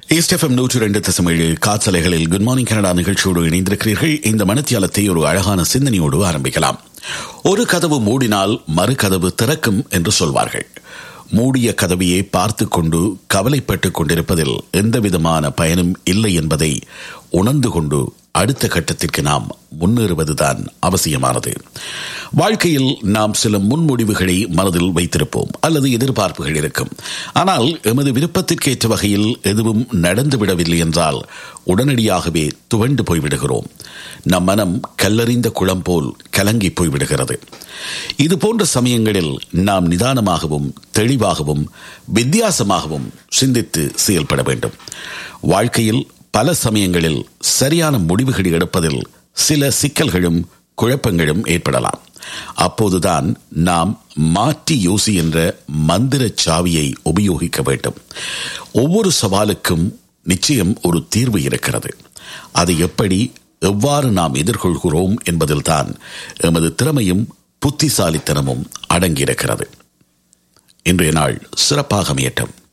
east FM நூற்று ரெண்டு தசமேழு காற்றலைகளில் குட் மார்னிங் கனடா நிகழ்ச்சியோடு இணைந்திருக்கிறீர்கள் இந்த மனத்தியாலத்தை ஒரு அழகான சிந்தனையோடு ஆரம்பிக்கலாம் ஒரு கதவு மூடினால் மறு கதவு திறக்கும் என்று சொல்வார்கள் மூடிய கதவையே பார்த்து கொண்டு கவலைப்பட்டுக் கொண்டிருப்பதில் எந்தவிதமான பயனும் இல்லை என்பதை உணர்ந்து கொண்டு அடுத்த கட்டத்திற்கு நாம் முன்னேறுவதுதான் அவசியமானது வாழ்க்கையில் நாம் சில முன்முடிவுகளை மனதில் வைத்திருப்போம் அல்லது எதிர்பார்ப்புகள் இருக்கும் ஆனால் எமது விருப்பத்திற்கேற்ற வகையில் எதுவும் நடந்துவிடவில்லை என்றால் உடனடியாகவே துவண்டு போய்விடுகிறோம் நம் மனம் கல்லறிந்த குளம் போல் கலங்கி போய்விடுகிறது இது போன்ற சமயங்களில் நாம் நிதானமாகவும் தெளிவாகவும் வித்தியாசமாகவும் சிந்தித்து செயல்பட வேண்டும் வாழ்க்கையில் பல சமயங்களில் சரியான முடிவுகள் எடுப்பதில் சில சிக்கல்களும் குழப்பங்களும் ஏற்படலாம் அப்போதுதான் நாம் மாற்றி யோசி என்ற மந்திர சாவியை உபயோகிக்க வேண்டும் ஒவ்வொரு சவாலுக்கும் நிச்சயம் ஒரு தீர்வு இருக்கிறது அதை எப்படி எவ்வாறு நாம் எதிர்கொள்கிறோம் என்பதில்தான் எமது திறமையும் புத்திசாலித்தனமும் அடங்கியிருக்கிறது இன்றைய நாள் சிறப்பாக அமையட்டும்